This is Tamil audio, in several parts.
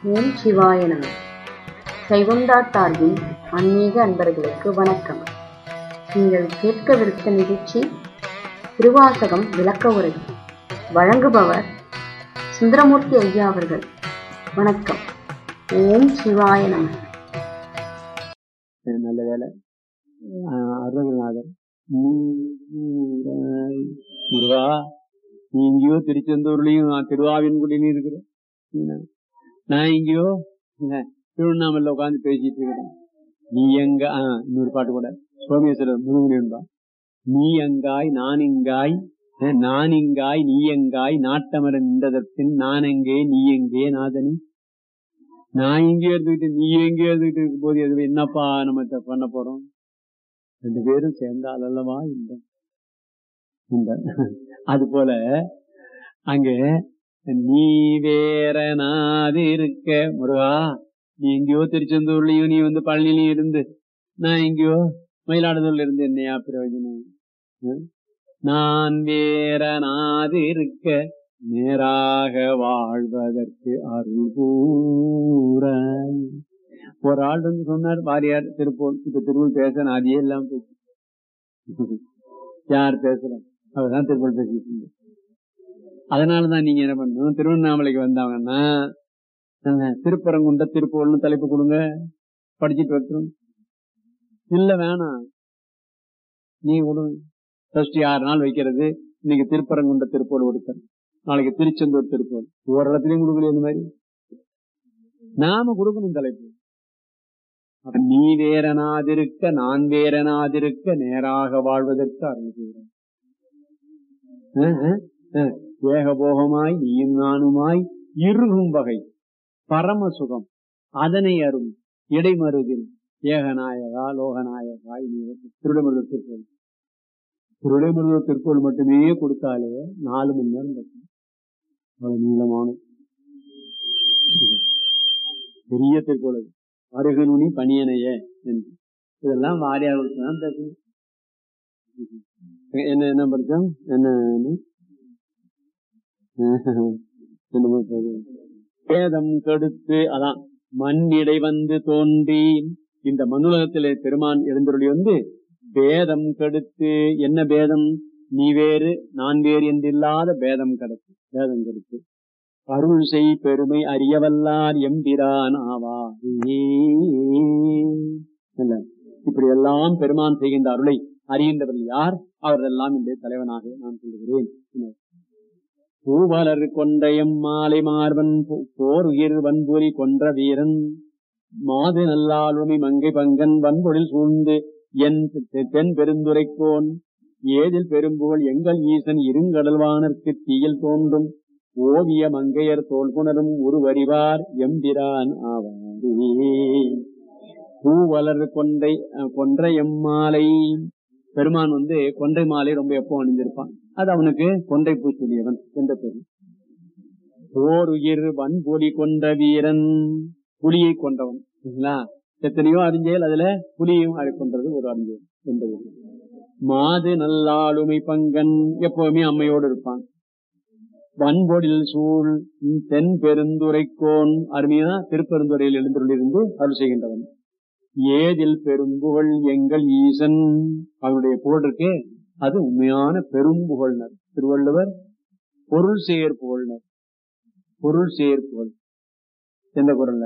ஓம் சிவாய நம கைகுண்டா சார்பின் ஆன்மீக அன்பர்களுக்கு வணக்கம் நீங்கள் கேட்கவிருக்க நிகழ்ச்சி திருவாசகம் விளக்க உரை வழங்குபவர் சுந்தரமூர்த்தி ஐயா அவர்கள் வணக்கம் ஓம் சிவாய நம நல்ல வேலை அருணகிரிநாதர் முருகா நீ எங்கேயோ திருச்செந்தூர்லயும் நான் திருவாவின்குடியிலும் இருக்கிறேன் என்ன? நான் எங்கேயோ என்ன, திருவண்ணாமலையில உட்காந்து பேசிட்டு இருக்கிறேன் நீ எங்க ஆ, இன்னொரு பாட்டு கூட சோமேஸ்வரர் முருகன் நீ எங்காய் நான் இங்காய் அஹ், நான் இங்காய் நீ எங்காய் நாட்டமர நின்றதற்பின் நான் எங்கே நீ எங்கே நாதனி நான் இங்கே இருந்துகிட்டு நீ எங்கே இருந்துகிட்டு இருக்கும் போது எதுவும் என்னப்பா நம்ம இத பண்ண போறோம் ரெண்டு பேரும் சேர்ந்தால் அல்லவா இந்த இந்த அது போல அங்க நீ வேற நாது இருக்க முருகா நீ எங்கேயோ திருச்செந்தூர்லயும் நீ வந்து பழனிலையும் இருந்து நான் எங்கேயோ மயிலாடுதுறையில இருந்து என்னையா பிரயோஜனம் ம்? நான் வேற நாது இருக்க நேராக வாழ்வதற்கு அருள் கூறாய் ஒரு ஆள் வந்து சொன்னார் வாரியார் திருப்பூர் இப்ப திருப்பூர் பேச நான் அதையே எல்லாம் போச்சு யார் பேசல அவர்தான் திருப்பூர் பேசிட்டு இருந்தார். அதனாலதான் நீங்க என்ன பண்ணணும் திருவண்ணாமலைக்கு வந்தாங்கன்னா என்ன, திருப்பரங்குன்ற திருப்பூர்னு தலைப்பு கொடுங்க படிச்சுட்டு வரட்டும் இல்ல வேணாம் நீ கொடு ஃபர்ஸ்ட் ஆறு நாள் வைக்கிறது இன்னைக்கு திருப்பரங்குன்ற திருப்பூர் ஒருத்தர் நாளைக்கு திருச்செந்தூர் திருப்பூர் ஒரு இடத்துலயும் கொடுக்கல இந்த மாதிரி நாம கொடுக்கணும் தலைப்பு அப்ப நீ வேறனாதிருக்க நான் வேறனாதிருக்க நேராக வாழ்வதற்கு அருள் செய்கிறேன் ஏகபோகமாய் நீயும் நானுமாய் இறுகும் வகை பரம சுகம் அதனை அரும் இடைமருதில் ஏகநாயகா லோகநாயகா திருடமருத திருக்கோள் திருடமருத திருக்கோள் மட்டுமே கொடுத்தாலே நாலு மணி நேரம் இருக்கும் அவ்வளவு நீளமான பெரிய திருக்கோள் அது. அருகனுனி பணியனையே என்று இதெல்லாம் வாரியார் தான் பேசணும் என்ன என்ன படிச்சோம் என்ன என்ன? என்னமோ சொல்றது. வேதம் கெடுத்து அதான் மண்ணிடை வந்து தோன்றி இந்த மண்ணுலகத்திலே பெருமான் எழுந்தருளி வந்து பேதம் கெடுத்து என்ன பேதம் நீ வேறு நான் வேறு என்றில்லாத பேதம் கெடுத்து பேதம் கெடுத்து அருள் செய் பெருமை அறியவல்லார் எம்பிரான் ஆவாரே இல்ல இப்படி எல்லாம் பெருமான் செய்கின்ற அருளை அறிகின்றவர்கள் யார் அவர்களெல்லாம் இந்த தலைவனாக நான் சொல்லுகிறேன் என்றார். பூவலர் கொண்ட எம்மாலை மார்பன் போ- போர் உயிர் வன்புரி கொன்ற வீரன் மாது நல்லாளுமை மங்கை பங்கன் வன்பொழில் சூழ்ந்து என் தெ- தென் பெருந்துரைக்கோன் ஏதில் பெரும்புகழ் எங்கள் ஈசன் இருங்கடல்வானர்க்கு தீயில் தோன்றும் ஓவிய மங்கையர் தோல் புணரும் ஒருவறிவார் எம்பிரான் ஆவாரே பூவலர் கொண்டை அஹ், கொன்ற எம்மாலை பெருமான் வந்து கொண்டை மாலை ரொம்ப எப்போ அணிந்திருப்பான் அது அவனுக்கு கொண்டை பூச்சுடையவன் என்ற பேரு போர் உயிர் வன்பொலி கொண்ட வீரன் புலியை கொண்டவன் சரிங்களா எத்தனையோ அறிஞ்சேல் அதுல புலியும் அழை கொன்றது ஒரு அறிஞ்சேல் என்பது மாது நல்லாளுமை பங்கன் எப்பவுமே அம்மையோடு இருப்பான் வன்பொழில் சூழ் தென் பெருந்துரைக்கோன் அருமையா திருப்பெருந்துறையில் எழுந்துள்ளிருந்து அருள் செய்கின்றவன் ஏதில் பெரும்புகழ் எங்கள் ஈசன் அவருடைய புகழ் இருக்கே அது உண்மையான பெரும்புகழ்னர் திருவள்ளுவர் பொருள் செயற் புகழ்னர் பொருள் செயற் புகழ் எந்த குரல்ல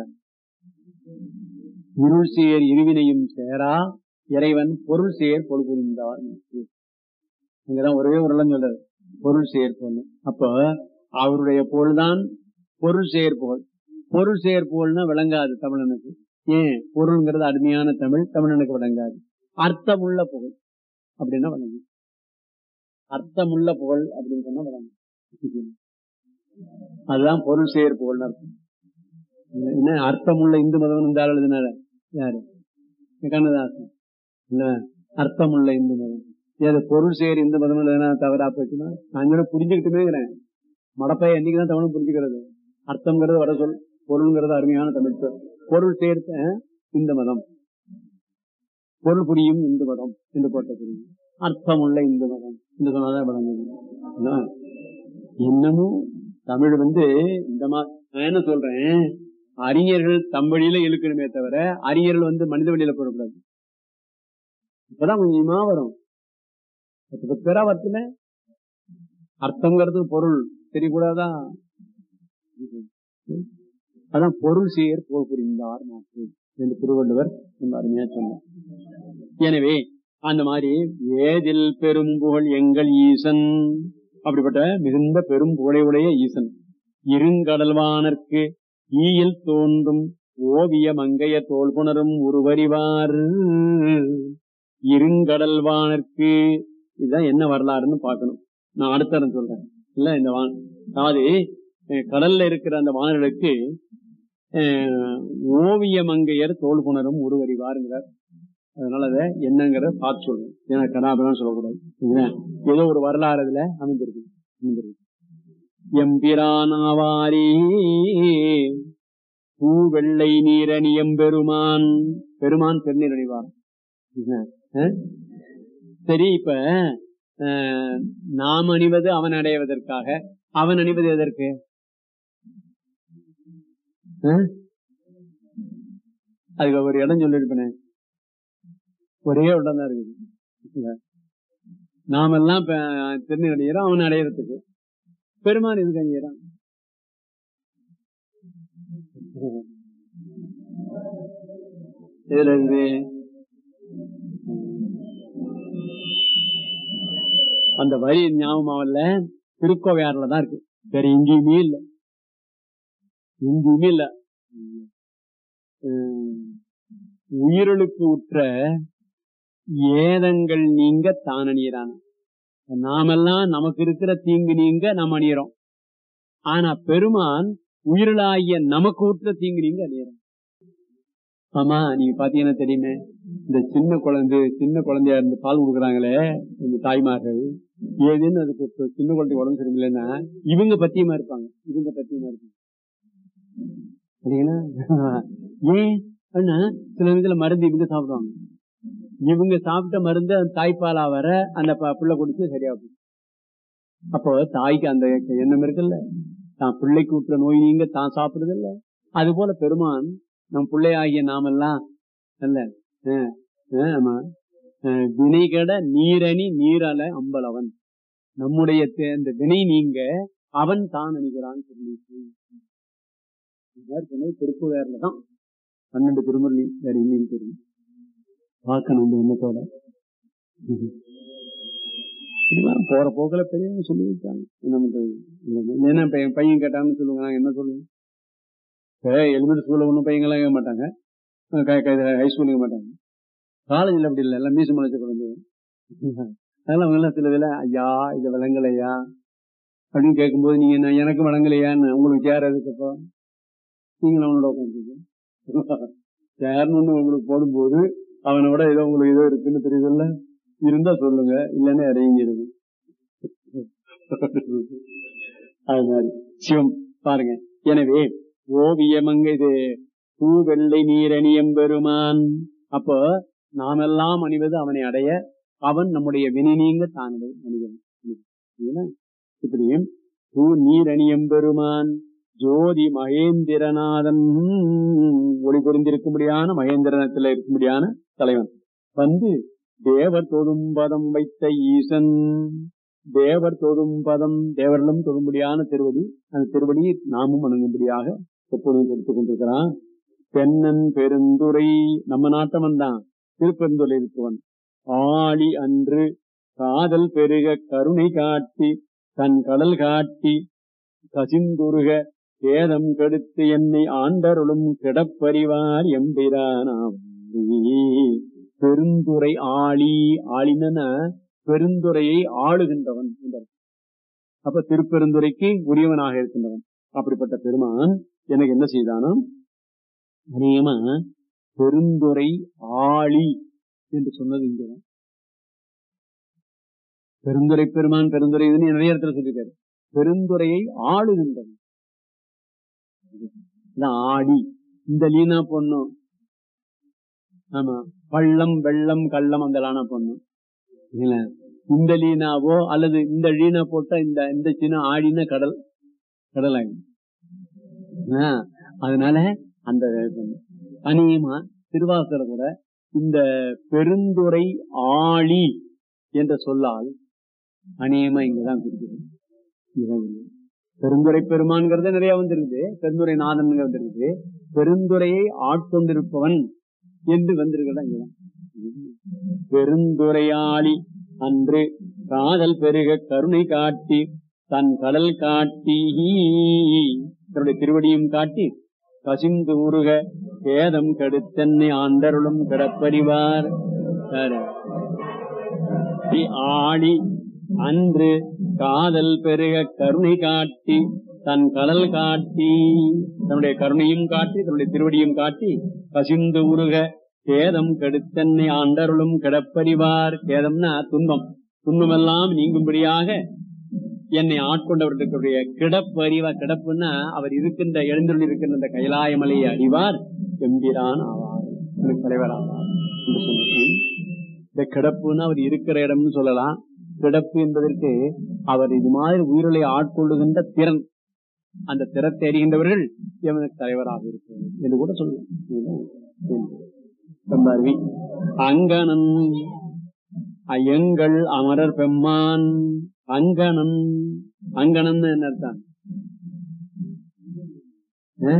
இருள் சேர் இருவினையும் சேரா இறைவன் பொருள் செயற் பொருள் புரிந்தார் இங்கதான் ஒரே ஒரு இடம் சொல்றாரு பொருள் செயற் புகழ் அப்ப அவருடைய புகழ்தான் பொருள் செயற் புகழ் பொருள் செயற் புகழ்னா விளங்காது தமிழனுக்கு ஏன் பொருள்ங்கிறது அருமையான தமிழ் தமிழனுக்கு விளங்காது அர்த்தமுள்ள புகழ் அப்படின்னா விளங்கும் அர்த்தமுள்ள புகழ் அப்படின்னு சொன்னா விளங்கும் அதுதான் பொருள் செயற் புகழ்னு அர்த்தம் என்ன அர்த்தமுள்ள இந்து மதம் இந்த ஆள் எழுதினார யாரு கண்ணதாசன் இல்ல அர்த்தமுள்ள இந்து மதம் ஏது பொருள் செயற் இந்து மதம் எழுதினா தவறா போச்சுன்னா நான் கூட புரிஞ்சுக்கிட்டுமேங்கிறேன் மடப்பைய என்னைக்குதான் தமிழ் புரிஞ்சுக்கிறது அர்த்தம்ங்கிறது வட சொல் பொருள்ங்கிறது அருமையான தமிழ் சொல் பொருள் சேர்த்த இந்த மதம் பொருள் புரியும் இந்து மதம் என்று போட்ட புரியும் அர்த்தமுள்ள இந்து மதம் என்று சொன்னாதான் விளங்குது. என்னமோ தமிழ் வந்து இந்த மா நான் என்ன சொல்றேன் அறிஞர்கள் தம் வழியில இழுக்கணுமே தவிர அறிஞர்கள் வந்து மனித வழியில போடக்கூடாது இப்பதான் கொஞ்சமா வரும் பத்து பத்து பேரா வரத்துல அர்த்தங்கிறது பொருள் தெரியக்கூடாதா அதான் பொருள் செய்யர் போல் புரிந்தார் நாட்டு என்று திருவள்ளுவர் ரொம்ப அருமையா சொன்னார் எனவே அந்த மாதிரி ஏதில் பெரும் புகழ் எங்கள் ஈசன் அப்படிப்பட்ட மிகுந்த பெரும் புகழையுடைய ஈசன் இருங்கடல்வானர்க்கு ஈயில் தோன்றும் ஓவிய மங்கைய தோல் புணரும் உருவறிவார் இருங்கடல்வானர்க்கு இதுதான் என்ன வரலாறுன்னு பார்க்கணும் நான் அடுத்த சொல்றேன் இல்ல இந்த வான் அதாவது அஹ், கடல்ல இருக்கிற அந்த வானர்களுக்கு அஹ், ஓவிய மங்கையர் தோல் புணரும் உருவறிவாருங்கிறார் அதனால அதை என்னங்கிறத பார்த்து சொல்லணும் ஏன்னா கடாபெல்லாம் சொல்லக்கூடாது சரிங்களா? ஏதோ ஒரு வரலாறு அதுல அமைந்திருக்கு அமைந்திருக்கு எம்பிரானாவாரே பூ வெள்ளை நீரணியம் பெருமான் பெருமான் திருநீரணிவார் சரி இப்ப அஹ், நாம் அணிவது அவன் அடைவதற்காக அவன் அணிவது எதற்கு அஹ்? அதுக்கு ஒரு இடம் சொல்லிருப்பேனே ஒரே இடம் தான் இருக்குது நாமெல்லாம் இப்ப திருநீர் அடைகிறோம் அவன் அடையறதுக்கு பெருமான் எதுக்கு அணியறான் இதுல இருந்து அந்த வரி ஞாபகமாவல்ல திருக்கோவையாறுல தான் இருக்கு வேற எங்கேயுமே இல்ல எங்கேயுமே இல்ல உம், உயிர்களுக்கு உற்ற ஏதங்கள் நீங்க தான் அணியறான நாமெல்லாம் நமக்கு இருக்கிற தீங்கு நீங்க நாம் அணியறோம் ஆனா பெருமான் உயிர்களாகிய நமக்கு உற்ற தீங்கு நீங்க அணியறோம் ஆமா நீங்க பாத்தீங்கன்னா தெரியுமே இந்த சின்ன குழந்தை சின்ன குழந்தையா இருந்து பால் கொடுக்குறாங்களே இந்த தாய்மார்கள் ஏதுன்னு அதுக்கு இப்ப சின்ன குழந்தை உடம்பு சரியில்லைன்னா இவங்க பத்தியமா இருப்பாங்க இவங்க பத்தியமா இருப்பாங்க சரிங்களா ஏன் அண்ணா சில விதத்துல மருந்து இவங்க சாப்பிடுவாங்க இவங்க சாப்பிட்ட மருந்து அந்த தாய்ப்பாலா வர அந்த ப- பிள்ளை குடிச்சு சரியா போகும் அப்போ தாய்க்கு அந்த எண்ணம் இருக்குல்ல தான் பிள்ளைக்கு விட்டுற நோய் நீங்க தான் சாப்பிடுறது இல்ல அது போல பெருமான் நம் பிள்ளையாகிய நாமெல்லாம் அல்ல அஹ், அஹ், ஆமா அஹ், வினைகட நீரணி நீரல அம்பலவன் நம்முடைய தே- இந்த வினை நீங்க அவன் தான் அணிகிறான் சொல்லிட்டு திருப்புவேர்ல தான் பன்னெண்டு திருமுறை வேற எங்கேயும் தெரியும் பார்க்கணும் இந்த எண்ணத்தோட இதெல்லாம் போற போக்குல பெரியவங்க சொல்லி வச்சாங்க என்ன பண்றது என்ன பையன் பையன் கேட்டான்னு சொல்லுவாங்க நான் என்ன சொல்லுவேன் இப்ப எலிமெண்ட் ஸ்கூல்ல ஒன்றும் பையங்களாம் கேட்க மாட்டாங்க ஹை ஸ்கூல் கேட்க மாட்டாங்க காலேஜ்ல அப்படி இல்லை எல்லாம் மீசு முளைச்ச குழந்தை அதெல்லாம் அவங்க எல்லாம் சில வேலை ஐயா இது விளங்கலையா அப்படின்னு கேட்கும்போது நீங்க என்ன எனக்கு வழங்கலையான்னு உங்களுக்கு சேர் எதுக்கப்போ நீங்களும் அவனோட உட்காந்து சேர்னு ஒண்ணு உங்களுக்கு போடும்போது அவனை விட ஏதோ உங்களுக்கு ஏதோ இருக்குன்னு தெரியுதுல்ல இருந்தா சொல்லுங்க இல்லைன்னா இறங்கிடுங்க அது மாதிரி சிவம் பாருங்க எனவே ஓவியமங்க இது பூ வெள்ளை நீரணியம் பெருமான் அப்போ நாமெல்லாம் அணிவது அவனை அடைய அவன் நம்முடைய வினை நீங்க தான் அணிவன் சரிங்களா? இப்படியும் பூ நீரணியம் பெருமான் ஜோதி மகேந்திரநாதன் ஒளி புரிந்திருக்கும்படியான மகேந்திரனத்தில் இருக்கும்படியான தலைவன் வந்து தேவர் தொழும் பதம் வைத்த ஈசன் தேவர் தொழும் பதம் தேவர்களும் தொழும்படியான திருவடி அந்த திருவடியை நாமும் வணங்கும்படியாக எப்பொழுதும் கொடுத்துக் கொண்டிருக்கிறான் தென்னன் பெருந்துரை நம்ம நாட்டவன் தான் திருப்பெருந்துரை இருக்கவன் ஆளி அன்று காதல் பெருக கருணை காட்டி தன் கடல் காட்டி கசிந்துருக சேதம் கெடுத்து என்னை ஆண்டருளும் கிடப்பறிவார் எம்பிரானாம் பெருந்துரை ஆளி ஆளின பெருந்துரையை ஆளுகின்றவன் என்றார் அப்ப திருப்பெருந்துரைக்கு உரியவனாக இருக்கின்றவன் அப்படிப்பட்ட பெருமான் எனக்கு என்ன செய்தானாம் அநேகமா பெருந்துரை ஆளி என்று சொன்னது இங்கதான் பெருந்துரை பெருமான் பெருந்துரை இதுன்னு நிறைய இடத்துல சொல்லியிருக்காரு பெருந்துரையை ஆளுகின்றவன் இதான் ஆடி இந்த லீனா பொண்ணும் ஆமா பள்ளம் வெள்ளம் கள்ளம் அந்த லானா பொண்ணும் இல்ல இந்த லீனாவோ அல்லது இந்த லீனா போட்டா இந்த இந்த சின்ன ஆடின கடல் கடல் ஆயிடும் ஆ, அதனால அந்த அநேகமா திருவாசல கூட இந்த பெருந்துரை ஆளி என்ற சொல்லால் அநேகமா இங்கதான் குறிக்கிறது இதுதான் இல்லை. பெருந்துரை பெருமான்கிறது நிறைய வந்திருக்குது பெருந்துரை நாதன் வந்திருக்குது பெருந்துரையை ஆட்கொண்டிருப்பவன் என்று வந்திருக்கிறதா இங்கதான் பெருந்துரையாளி அன்று காதல் பெருக கருணை காட்டி தன் கடல் காட்டி தன்னுடைய திருவடியும் காட்டி கசிந்து உருக கேதம் கெடுத்தன்னை ஆண்டருளும் கிடப்பறிவார் ஆடி அன்று காதல் பெருக கருணை காட்டி தன் கடல் காட்டி தன்னுடைய கருணையும் காட்டி தன்னுடைய திருவடியும் காட்டி கசிந்து உருக கேதம் கெடுத்தன்னை ஆண்டருளும் கிடப்பறிவார் கேதம்னா துன்பம் துன்பமெல்லாம் நீங்கும்படியாக என்னை ஆட்கொண்டவர்களுடைய கிடப்பு அறிவா கிடப்புன்னா அவர் இருக்கின்ற எழுந்துள்ள இருக்கின்ற இந்த கைலாய மலையை அறிவார் எம்பிரான் ஆவார் எனக்கு தலைவர் ஆவார் என்று சொன்னேன். இந்த கிடப்புன்னு அவர் இருக்கிற இடம்னு சொல்லலாம் கிடப்பு என்பதற்கு அவர் இது மாதிரி உயிர்களை ஆட்கொள்ளுகின்ற திறன் அந்த திறத்தை அறிகின்றவர்கள் எவனுக்கு தலைவராக இருக்கிறது என்று கூட சொல்லலாம் ரொம்ப அருவி அங்கனன் எங்கள் அமரர் பெம்மான் அங்கனன் அங்கனன் என்ன அர்த்தம் ஆ?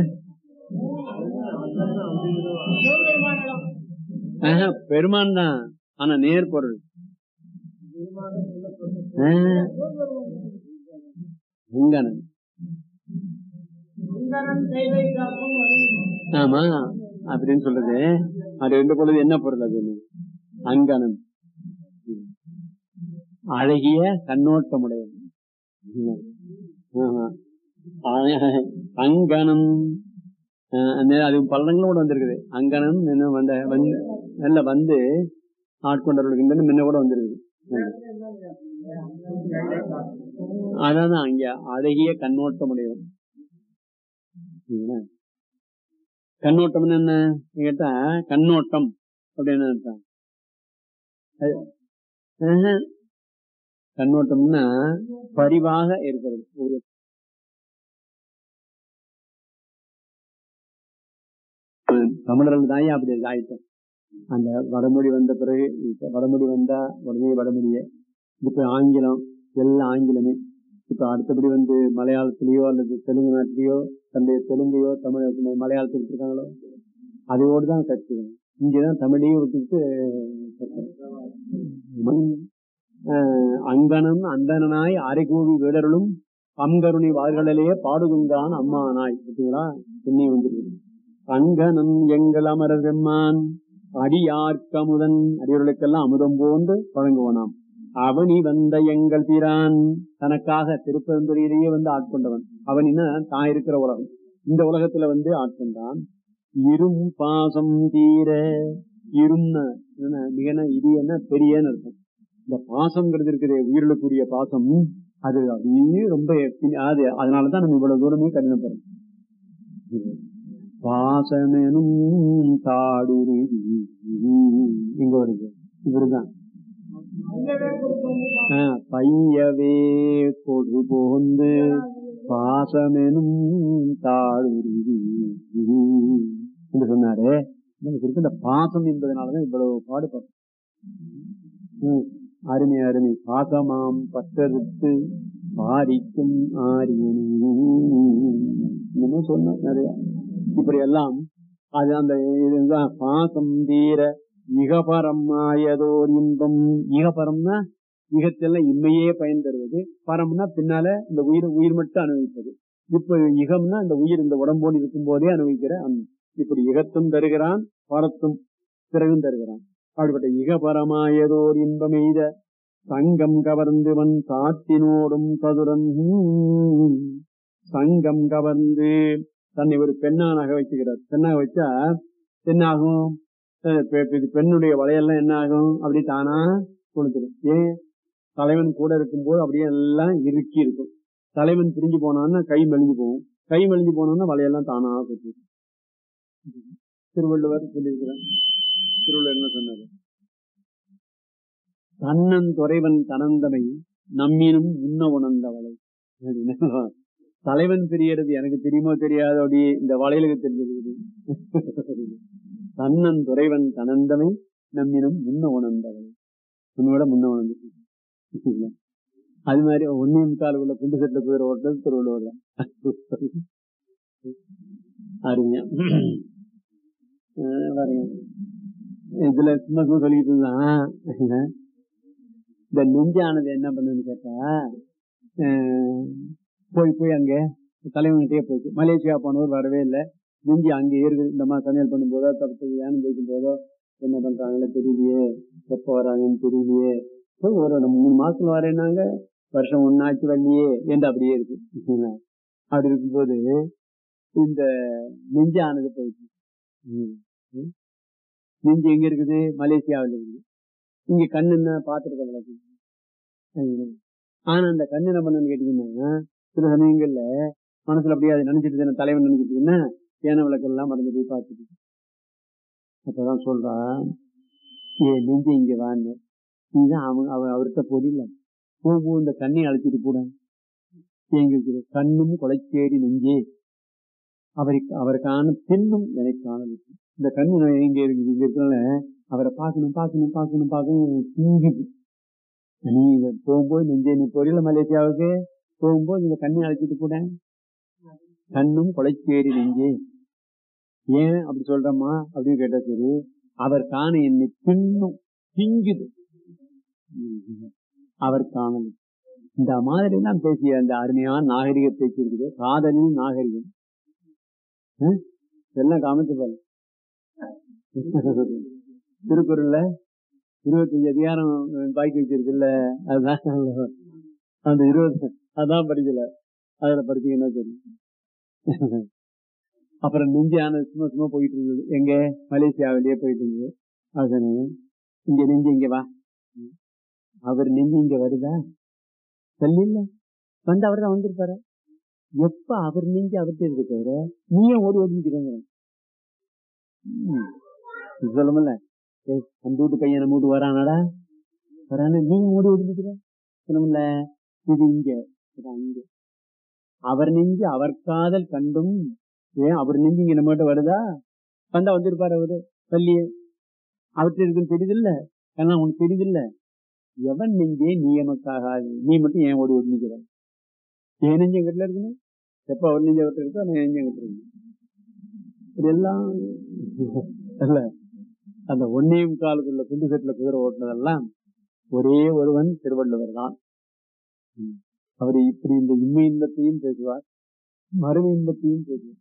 ஆஹா, பெருமான் தான் ஆனா நேர் பொருள் ஆ. அங்கனன் ஆமா அப்படின்னு சொல்றது அது ரெண்டு பொழுது என்ன பொருள் அது அங்கனன் அழகிய கண்ணோட்டமுடையவன் ஆமா. அழ- அங்கனம் அஹ் அந்த- அது பல்லங்களும் கூட வந்திருக்குது அங்கனம் என்ன வந்த வந்து நல்ல வந்து ஆட்கொண்டவர்களுக்கு முன்ன கூட வந்திருக்குது அதான் அங்க அழகிய கண்ணோட்டமுடையவன் சரிங்களா? கண்ணோட்டம் என்ன கேட்டா கண்ணோட்டம் அப்படின்னு அர்த்தம் அது- ஆஹா. கண்ணோட்டம்னா பரிவாக இருக்கிறது ஒரு தமிழர்கள் தான் அப்படி ஆயிட்டோம் அந்த வடமொழி வந்த பிறகு இப்ப வடமொழி வந்தா உடனே வடமொழிய இப்ப ஆங்கிலம் எல்லாம் ஆங்கிலமே இப்ப அடுத்தபடி வந்து மலையாளத்திலேயோ அல்லது தெலுங்கு நாட்டிலேயோ தன்னுடைய தெலுங்கையோ தமிழ் மலையாளத்தில் இருக்காங்களோ அதையோடு தான் கற்றுக்கணும் இங்கதான் தமிழையும் விட்டுட்டு கற்கணும். ஆஹ் அங்கனம் அந்தனாய் அரைகூவி வீரர்களும் அங்கருணி வார்களிலே பாடுகின்றான் அம்மானாய் பார்த்தீங்களா சென்னை வந்துருக்கு அங்கனம் எங்கள் அமரர் பெம்மான் அடியார்க்கமுதன் அடியவர்களுக்கெல்லாம் அமுதம் போன்று வழங்குவனாம் அவனி வந்த எங்கள் பிரான் தனக்காக திருப்பெருந்துறையிலேயே வந்து ஆட்கொண்டவன் அவனின்னா தான் இருக்கிற உலகம் இந்த உலகத்துல வந்து ஆட்கொண்டான் இரும் பாசம் தீர இரும்னா என்ன மிகன இது என்ன பெரியன்னு அர்த்தம் இந்த பாசம்ங்கிறது இருக்கிற உயிரிழக்கூடிய பாசம் அது அப்படியே ரொம்ப பின்- அது அதனாலதான் நம்ம இவ்வளவு தூரமே கடினப்படுறோம் பாசமெனும் தாடுருதி இங்க வருது இவருதான் ஆ, பையவே கொடு போந்து பாசமெனும் தாடுருதி என்று சொன்னாரு எனக்கு இருக்க இந்த பாசம் என்பதனாலதான் இவ்வளவு பாடுபடும் ம், அருமை அருமை பாசமாம் பற்றறுத்து பாரிக்கும் ஆரியனும் சொன்ன நிறைய இப்படி எல்லாம் அது அந்த இதுதான் பாசம் தீர இகபரம் ஆயதோர் இன்பம் இகபரம்னா இகத்தெல்லாம் இம்மையே பயன் தருவது பரம்னா பின்னால இந்த உயிர் உயிர் மட்டும் அனுபவிப்பது இப்ப இகம்னா இந்த உயிர் இந்த உடம்போடு இருக்கும் போதே அனுபவிக்கிற அன்பு. இப்படி இகத்தும் தருகிறான் பரத்தும் பிறகும் தருகிறான் அப்படிப்பட்ட இகபரமாயதோர் இன்பம் எய்த சங்கம் கவர்ந்துவன் சாத்தினோடும் சதுரன் சங்கம் கவர்ந்து தன்னை ஒரு பெண்ணானாக வச்சுக்கிறார் பெண்ணாக வச்சா என்ன ஆகும் அஹ் பெ- இது பெண்ணுடைய வளையெல்லாம் என்ன ஆகும் அப்படி தானா கொளுத்துடும் ஏன் தலைவன் கூட இருக்கும்போது அப்படியே எல்லாம் இறுக்கி இருக்கும் தலைவன் பிரிஞ்சு போனான்னா கை மெலிஞ்சு போகும் கை மெலிஞ்சு போனோம்னா வளையெல்லாம் தானா கொத்து திருவள்ளுவர் சொல்லியிருக்கிறார் திருவள்ளுவர் என்ன சொன்னாரு தன்னன் துறைவன் கனந்தனை நம்மினும் முன்ன உணர்ந்தவளை அப்படின்னு. தலைவன் தெரியறது எனக்கு தெரியுமோ தெரியாதோ அப்படி இந்த வளையலுக்கு தெரிஞ்சது தன்னன் துறைவன் தனந்தமை நம்மினும் முன்ன உணர்ந்தவன் உன்னோட முன்ன உணர்ந்து அது மாதிரி ஒன்னே முக்கால் உள்ள குண்டு செட்டில் குதிரை ஓட்டுறது திருவள்ளுவர் தான் அருமையா அஹ் பாருங்க இதுல சும்மா சும்மா சொல்லிட்டு இருந்தான் இந்த நெஞ்சானது என்ன பண்ணுன்னு கேட்டா அஹ் போய் போய் அங்க தலைவன்கிட்டயே போயிட்டு மலேசியா போனவர் வரவே இல்லை நெஞ்சு அங்கே இருக்குது இந்த மாதிரி சமையல் பண்ணும்போதோ தப்பு தியானம் போய்க்கும் போதோ என்ன பண்றாங்களோ தெரியலையே எப்போ வராங்கன்னு தெரியலையே போய் ஒரு நம்ம மூணு மாசத்துல வரேன்னாங்க வருஷம் ஒன்னாச்சு வரலையே என்று அப்படியே இருக்கு அப்படி இருக்கும்போது இந்த நெஞ்சானது போயிடுச்சு ம், ம். நெஞ்சு எங்க இருக்குது மலேசியாவில் இருக்குது இங்க கண்ணு என்ன பாத்துருக்க வழக்கு ஆனா அந்த கண்ணு என்ன பண்ணுன்னு கேட்டீங்கன்னா சில சமயங்கள்ல மனசுல அப்படியே அதை நினைச்சிட்டு தானே தலைவன் நினைச்சிட்டு என்ன ஏன விளக்கெல்லாம் மறந்து போய் பார்த்துட்டு அப்பதான் சொல்றான் ஏ நெஞ்சு இங்க வான்னு இதுதான் அவன் அவன் அவர்கிட்ட பொடியில போகும் இந்த கண்ணை அழைச்சிட்டு கூட எங்க இருக்குது கண்ணும் கொலைச்சேரி நெஞ்சே அவருக்கு அவருக்கான பெண்ணும் எனக்கு காணவில்லை இந்த கண்ணு நான் எங்க இருக்குது இங்க இருக்கனால அவரை பார்க்கணும் பார்க்கணும் பார்க்கணும் பார்க்கணும் தூங்கிது நீ இங்க போகும்போது நெஞ்சே நீ பொரியல மலேசியாவுக்கு போகும்போது இந்த கண்ணை அழைச்சிட்டு கூட கண்ணும் கொலைச்சேரி நெஞ்சே ஏன் அப்படி சொல்றம்மா அப்படின்னு கேட்டா சரி அவர் காண என்னை பின்னும் திங்குது அவர் காணல் இந்த மாதிரி எல்லாம் பேசிய அந்த அருமையான நாகரிக பேச்சு இருக்குது காதலில் நாகரிகம் அஹ்? எல்லாம் காமிச்சு பாரு திருக்குறள்ல இருபத்தஞ்சு அதிகாரம் பாக்கி வச்சிருக்குல்ல அதுதான் அந்த இருபது அதான் படிக்கல அதுல படிச்சீங்கன்னா தெரியும் அப்புறம் நெஞ்சான சும்மா சும்மா போயிட்டு இருந்தது எங்க மலேசியாவிலேயே போயிட்டு இருந்தது அது இங்க நெஞ்சு இங்க வா அவர் நெஞ்சு இங்க வருதா சொல்லி இல்ல வந்து அவர் தான் வந்திருப்பாரு எப்ப அவர் நெஞ்சு அவர்கிட்ட இருக்க தவிர நீயே ஓடி ஓடிக்கிறேங்க சொல்லமுல்ல ஏய், அந்த வீட்டு பையன் நம்ம வீட்டு வரானடா வரான நீ ஓடி ஓடிக்கிற சொல்லமுல்ல இது இங்க இது அங்க அவர் நெஞ்சு அவர் காதல் கண்டும் ஏன் அவர் நெஞ்சு இங்க நம்ம கிட்ட வருதா வந்தா வந்திருப்பாரு அவரு பள்ளியே அவர்கிட்ட இருக்குன்னு தெரியுதில்ல ஏன்னா உனக்கு தெரியுதில்ல எவன் நெஞ்சே நீ எமக்காகாது நீ மட்டும் ஏன் ஓடி ஓடி நிக்கிற என் நெஞ்சு எங்கிட்ட இருக்கணும் எப்ப அவர் நெஞ்சு அவர்கிட்ட இருக்கோ அந்த நெஞ்சு எங்கிட்ட இருக்கணும் இதெல்லாம் இல்ல அந்த ஒன்னேம் காலுக்குள்ள குண்டு செட்டுல குதிரை ஓட்டுனதெல்லாம் ஒரே ஒருவன் திருவள்ளுவர் தான் அவர் இப்படி இந்த இன்மை இன்பத்தையும் பேசுவார் மறுமை இன்பத்தையும் பேசுவார்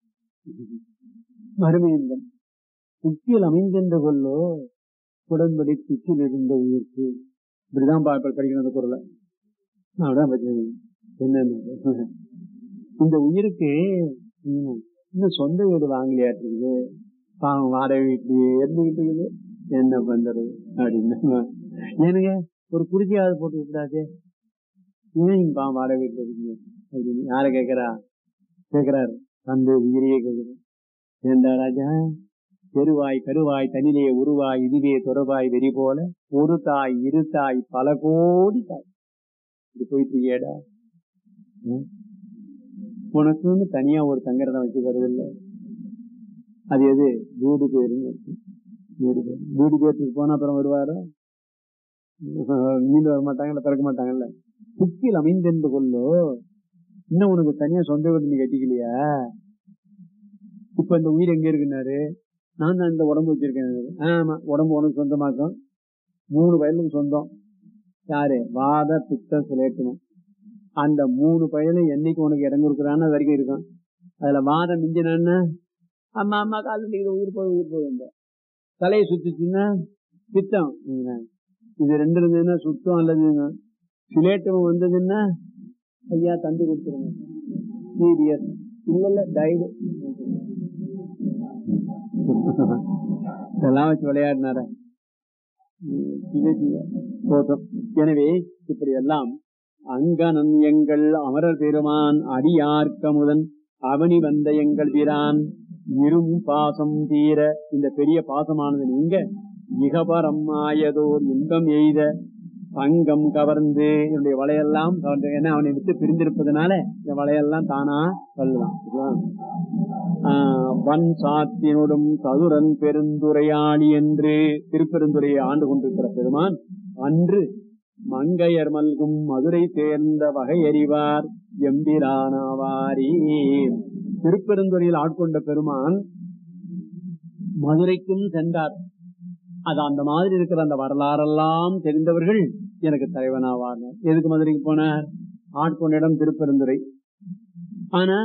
மறுமை இன்பம் புத்தியில் அமைந்தென்ற கொள்ளோ உடன்படி துச்சில் இருந்த உயிர்க்கு இப்படிதான் பா- இப்ப படிக்கணும் அந்த குரலை நான் அப்படிதான் படிச்சேன். என்னன்னு இந்த உயிருக்கு ம், இன்னும் சொந்த வீடு வாங்கலையாட்டு இருக்குது பாவம் வாடகை வீட்லயே இருந்துகிட்டு இருக்குது என்ன பண்றது அப்படின்னு ஏனுங்க ஒரு குறிச்சியாவது போட்டு விடாதே ஏன் நீங்க பாவம் வாடகை வீட்டுல இருக்கீங்க அப்படின்னு யார கேக்குறா கேக்குறாரு அந்த உயிரையே கேக்குது ஏண்டா ராஜா பெருவாய் கருவாய் தனிலே உருவாய் இதுவே தொடர்பாய் வெறி போல ஒரு தாய் இரு தாய் பல கோடி தாய் இது போயிட்டு ஏடா உனக்குன்னு தனியா ஒரு தங்கரதம் வச்சு வருதில்ல அது எது வீடு பேருங்க இருக்கு. வீடு பேரு வீடு பேருக்கு போனா அப்புறம் வருவாரா மீண்டு வர மாட்டாங்கல்ல பிறக்க மாட்டாங்கல்ல புக்கில் அமைந்தென்று கொள்ளோ இன்னும் உனக்கு தனியா சொந்த வீடு நீ கட்டிக்கலையா இப்ப இந்த உயிர் எங்க இருக்குன்னாரு நான் தான் இந்த உடம்பு வச்சிருக்கேன் ஆமா உடம்பு உனக்கு சொந்தமாக்கும் மூணு வயலுக்கு சொந்தம் யாரு வாத பித்த சுலேட்டணும் அந்த மூணு பயலும் என்னைக்கு உனக்கு இடம் கொடுக்குறான்னு அது வரைக்கும் இருக்கும் அதுல வாதம் மிஞ்சினா அம்மா அம்மா கால் வலிக்குது உயிர் போய் உயிர் போய் தலையை சுத்துச்சுன்னா பித்தம் ம். இது ரெண்டு இருந்ததுன்னா சுத்தம் அல்லதுங்க சுலேட்டம் வந்ததுன்னா ஐயா தந்து கொடுத்துருங்க சீரியஸ் இல்ல இல்ல டைடு இதெல்லாம் வச்சு விளையாடினார போதும் எனவே இப்படி எல்லாம் அங்கனன் எங்கள் அமரர் பெருமான் அடியார்க்கமுதன் அவனி வந்த எங்கள் பிரான் இரும் பாசம் தீர இந்த பெரிய பாசமானது நீங்க இகபரம் ஆயதோர் இன்பம் எய்த தங்கம் கவர்ந்து என்னுடைய வலையெல்லாம் கவர்ந்து ஏன்னா அவனை விட்டு பிரிந்திருப்பதனால இந்த வலையெல்லாம் தானா சொல்லலாம் வன் சாத்தினோடும் சதுரன் பெருந்துரையாளி என்று திருப்பெருந்துரையை ஆண்டு கொண்டிருக்கிற பெருமான் அன்று மங்கையர் மல்கும் மதுரை சேர்ந்த வகை அறிவார் எம்பிரானாவாரி திருப்பெருந்துறையில் ஆட்கொண்ட பெருமான் மதுரைக்கும் சென்றார் அது அந்த மாதிரி இருக்கிற அந்த வரலாறெல்லாம் தெரிந்தவர்கள் எனக்கு தலைவனாவார் எதுக்கு மதுரைக்கு போனார் ஆட்கொண்ட இடம் திருப்பெருந்துறை ஆனா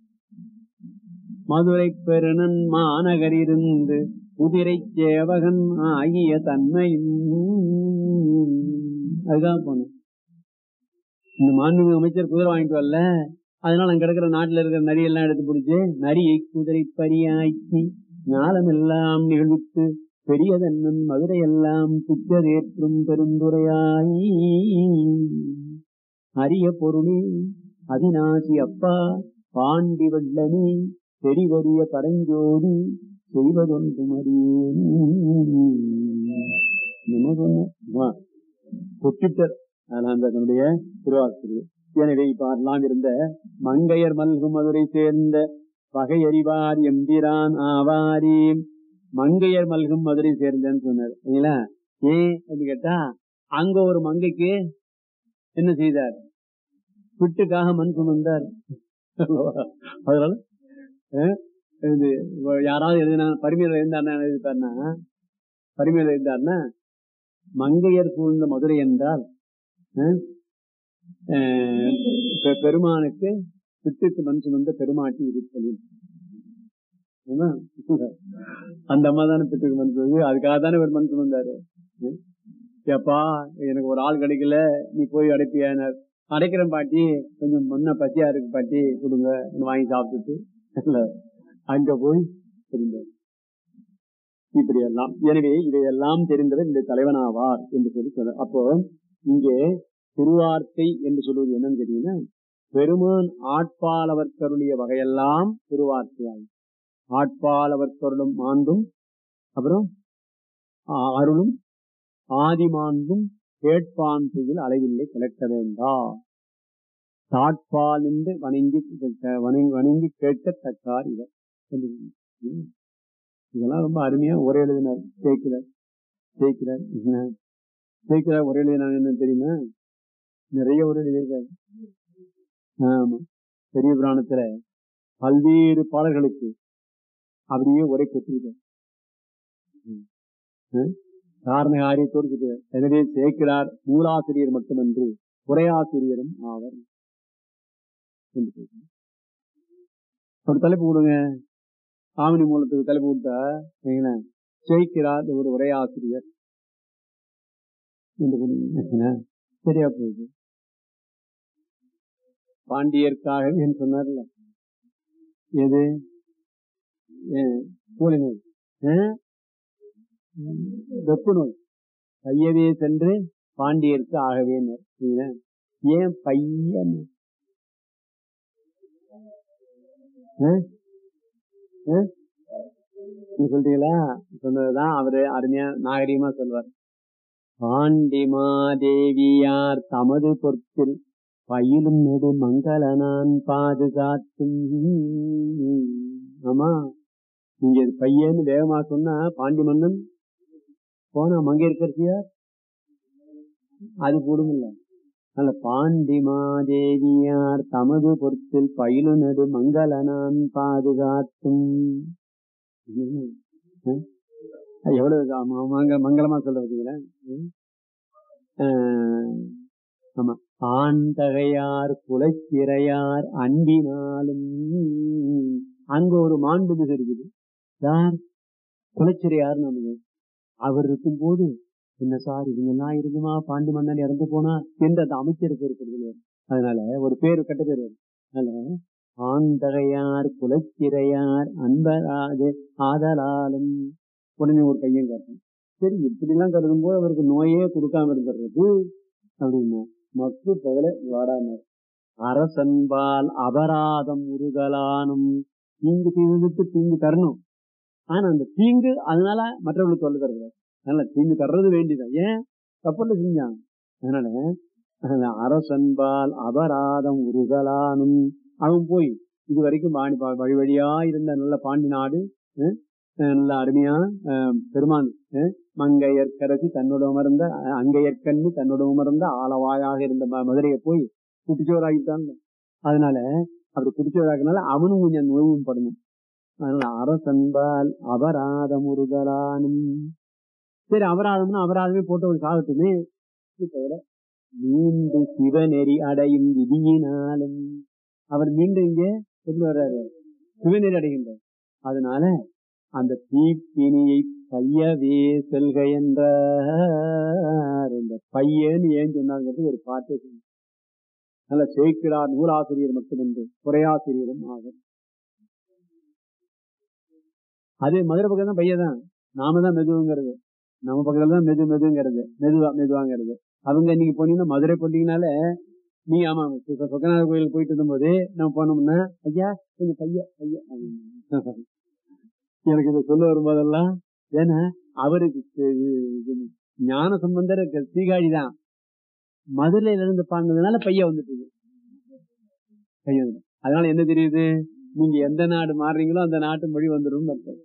மதுரை பெருநன் மாநகரிருந்து குதிரை சேவகன் ஆகிய தன்மையும் அதுதான் போனேன் இந்த மாண்புமிகு அமைச்சர் குதிரை வாங்கிட்டு வரல அதனால அங்க கிடக்கிற நாட்டுல இருக்கிற நரி எல்லாம் எடுத்து பிடிச்சு நரியை குதிரை பரியாக்கி ஞானமெல்லாம் நிகழ்வித்து பெரியதன்னன் மதுரை எல்லாம் புத்தரேற்றும் பெருந்துரையாய் அரிய பொருளே அவிநாசி அப்பா பாண்டி வெள்ளனே தெரிவறிய பரஞ்சோடி செய்வதொன்று மறியேன் பொட்டிட்டர் அதெல்லாம் அந்த நம்முடைய திருவாசிரியர் எனவே இப்பெல்லாம் இருந்த மங்கையர் மல்கு மதுரை சேர்ந்த பகை அறிவார் எம்பிரான் ஆவாரி மங்கையர் மல்கும் மதுரை சேர்ந்தேன்னு சொன்னார் இல்லைங்களா ஏன் அப்படின்னு கேட்டா அங்க ஒரு மங்கைக்கு என்ன செய்தார் பிட்டுக்காக மண் சுமந்தார் அதனால இது யாராவது எழுதினா பரிமையில இருந்தாருன்னா எழுதிட்டாருன்னா பரிமையில இருந்தாருன்னா மங்கையர் சூழ்ந்த மதுரை என்றால் பெருமானுக்கு பிட்டுக்கு மண் சுமந்த பெருமாட்டி இருத்தலில் அந்த அம்மா தானே பிட்டுக்கு மண் சுமந்து அதுக்காக தானே ஒரு மண் சுமந்தாரு ஏப்பா எனக்கு ஒரு ஆள் கிடைக்கல நீ போய் அடைப்பியானார் அடைக்கிறேன் பாட்டி கொஞ்சம் முன்ன பசியா இருக்கு பாட்டி கொடுங்க வாங்கி சாப்பிட்டுட்டு அங்க போய் இருந்தார் இப்படி எல்லாம் எனவே இதையெல்லாம் தெரிந்தவர் இந்த தலைவனாவார் என்று சொல்லி சொல்ல அப்போ இங்கே திருவார்த்தை என்று சொல்வது என்னன்னு கேட்டீங்கன்னா பெருமான் ஆட்பாலவர் கருளிய வகையெல்லாம் திருவார்த்தையாகும் ஆட்பாலவர் கருளும் மாண்பும் அப்புறம் அருளும் ஆதிமாண்பும் கேட்பான் செய்யில் அளவில்லை கலக்க வேண்டா தாட்பால் என்று வணங்கி வணங்கி கேட்கத்தக்கார் இவர் இதெல்லாம் ரொம்ப அருமையா ஒரே எழுதினார் சேர்க்கிறார் சேர்க்கிறார் சேர்க்கிறார் ஒரே எழுதினாங்க என்ன தெரியுமா நிறைய ஒரு எழுதியிருக்காரு ஆமா பெரிய புராணத்துல பல்வேறு பாடல்களுக்கு அப்படியே ஒரே கொத்திருக்கார் காரண காரியத்தோடு எனவே சேர்க்கிறார் நூலாசிரியர் மட்டுமன்று உரையாசிரியரும் ஆவர் ஒரு தலைப்பு கொடுங்க ஆமினி மூலத்துக்கு தலைப்பு கொடுத்தா ஜெயிக்கிறார் ஒரு உரையாசிரியர் சரியா போகுது பாண்டியர்க்காக என்று சொன்னார்ல எது கூலி நோய் வெப்பு நோய் பையவே சென்று பாண்டியருக்கு ஆகவே ஏன் பையன் சொல்றீங்களா சொன்னதுதான் அவரு அருமையா நாகரீகமா சொல்வார் பாண்டிமாதேவியார் தமது பொற்பில் பயிலும் நெடு மங்கள நான் பாதுகாத்தும் ஆமா நீங்க பையன்னு வேகமா சொன்னா பாண்டி மன்னன் போனா மங்க இருக்கிறியார் அது கூடுமில்ல அல்ல பாண்டிமாதேவியார் தமது பொறுப்பில் பயிலு நெடு மங்கள நான் பாதுகாத்தும் எவ்வளவு மங்களமா சொல்றீங்களா ஆமா ஆண்டகையார் குலச்சிறையார் அன்பினாலும் அங்க ஒரு மாண்புமிகு இருக்குது யார் குலச்சிறையார் நமக்கு அவர் இருக்கும் போது என்ன சார் இவங்க எல்லாம் இருக்குமா பாண்டி மன்னன் இறந்து போனா என்று அந்த அமைச்சருக்கு இருக்கிறது அதனால ஒரு பேரு கட்ட பேர் வரும் அதனால ஆந்தகையார் குலச்சிறையார் அன்பராது ஆதலாலும் உடனே ஒரு பையன் காட்டும் சரி இப்படி எல்லாம் கருதும் போது அவருக்கு நோயே கொடுக்காம இருந்துடுறது அப்படின்னா மக்கு பகல வாடாம அரசன்பால் அபராதம் உருகலானும் தீங்கு தீர்ந்துட்டு தீங்கு தரணும் ஆனா அந்த தீங்கு அதனால மற்றவர்களுக்கு சொல்ல தரக்கூடாது அதனால தீங்கு தர்றது வேண்டியதான் ஏன் தப்புல செஞ்சான் அதனால அந்த அரசன்பால் அபராதம் உருகலானும் அவன் போய் இது வரைக்கும் பாண்டி பா- வழி வழியா இருந்த நல்ல பாண்டி நாடு அஹ், அஹ், நல்ல அருமையா அஹ், பெருமான் அஹ், மங்கையர்க்கரசி தன்னோட உமர்ந்த அஹ், அங்கையர்கண்ணி தன்னோட உமர்ந்த ஆளவாயாக இருந்த ம- மதுரையை போய் குட்டிச்சோராகிட்டான் அதனால அப்படி குடிச்சவராக்கனால அவனும் கொஞ்சம் நோயும் படணும் அதனால அரசன்பால் அபராதம் உருகலானும் சரி அபராதம்னா அபராதமே போட்டு ஒரு சாகட்டுமே இது தவிர மீண்டு சிவநெறி அடையும் விதியினாலும் அவர் மீண்டும் இங்கே எப்படி வர்றாரு சிவநெறி அடைகின்றார் அதனால அந்த தீப்பினியை பையவே செல்க என்றார் இந்த பையன் ஏன் சொன்னாங்கிறது ஒரு பாட்டு நல்ல சேர்க்கிறார் நூலாசிரியர் மட்டுமின்றி குறையாசிரியரும் ஆகும் அதே மதுரை பக்கம் தான் பையன் தான் நாம தான் மெதுவுங்கிறது நம்ம பக்கத்துல தான் மெது மெதுங்கிறது மெதுவா மெதுவாங்கிறது அவங்க இன்னைக்கு போனீங்கன்னா மதுரை போட்டீங்கனால நீ ஆமா சொ- சொக்கநாதர் கோயிலுக்கு போயிட்டு இருந்தபோது நம்ம போனோம்னா ஐயா கொஞ்சம் பைய பைய அப்படின்னு. எனக்கு இதை சொல்ல வரும்போதெல்லாம் ஏன்னா அவருக்கு இது- இது ஞான சம்பந்தர் சீகாழி தான் மதுரையில இருந்து பாண்டதுனால பைய வந்துட்டு இருக்கு. பைய வந்துட்டு. அதனால என்ன தெரியுது நீங்க எந்த நாடு மாறுறீங்களோ அந்த நாட்டு மொழி வந்துடும் அர்த்தம்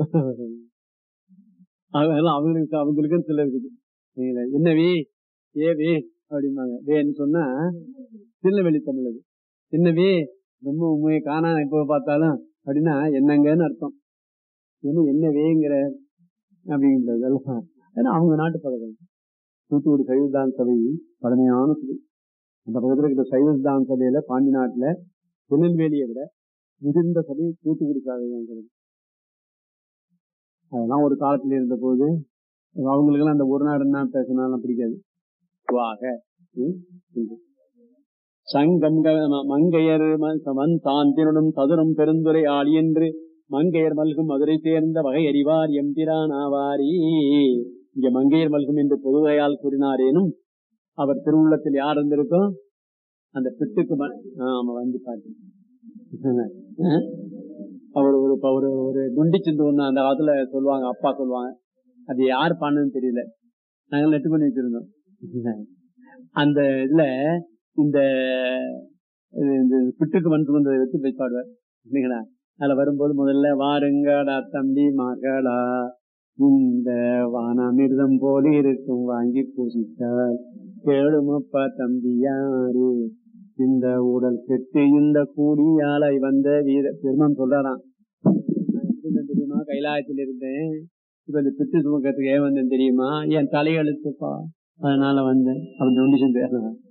அதெல்லாம் அவங்களுக்கு அவங்களுக்கு சில இருக்குது சரிங்களா? என்ன வே ஏ வே அப்படிம்பாங்க வேன்னு சொன்னா திருநெல்வேலி தமிழ் அது என்ன வே ரொம்ப உண்மையை காணா எப்போ பார்த்தாலும் அப்படின்னா என்னங்கன்னு அர்த்தம் என்ன என்ன வேங்கிற அப்படிங்கிறதெல்லாம் ஏன்னா அவங்க நாட்டு பழக்கம் தூத்துக்குடி சைவதான் சபை பழமையான சபை அந்த பக்கத்துல இருக்கிற சைவதான் சபையில பாண்டி நாட்டுல திருநெல்வேலியை விட முதிர்ந்த சபை தூத்துக்குடி சாதகம் சபை அதெல்லாம் ஒரு காலத்துல இருந்த போது அவங்களுக்கெல்லாம் அந்த ஒரு நாடுன்னா பேசினாலும் பிடிக்காது வாக ம், ம். சங்கம் க- ம- மங்கையர் மன் தாந்தினுடன் சதுரம் பெருந்துரை ஆளி என்று மங்கையர் மல்கும் மதுரை சேர்ந்த வகை அறிவார் எம்பிரான் ஆவாரி இங்க மங்கையர் மல்கும் என்று பொதுவையால் கூறினாரேனும் அவர் திருவுள்ளத்தில் யார் இருந்திருக்கும் அந்த பிட்டுக்கு ம- ஆமா வந்து பாட்டு அவர் ஒரு ஒரு ஒரு நொண்டிச்சிந்து ஒண்ணு அந்த காலத்துல சொல்லுவாங்க அப்பா சொல்லுவாங்க அது யார் பாடுன்னு தெரியல நாங்கள் நெட்டு பண்ணி வச்சிருந்தோம் அந்த இதுல இந்த இது- இந்த பிட்டுக்கு மண் சுமந்ததை வச்சு போய் பாடுவார் இல்லைங்களா அதுல வரும்போது முதல்ல வாருங்கடா தம்பி மகளா இந்த வானாமிர்தம் போல இருக்கும் வாங்கி பூசித்தால் கேளுமப்பா தம்பி யாரு இந்த உடல் கெட்டு இந்த கூலியாலை வந்த வீர பெருமான் சொல்றாராம் நான் எப்படி இருந்தேன் தெரியுமா கைலாயத்தில் இருந்தேன் இப்ப இந்த பிட்டு சுமக்கிறதுக்கு ஏன் வந்தேன் தெரியுமா என் தலையெழுத்துப்பா அதனால வந்தேன் அப்படின்னு சொல்லி செஞ்சேன்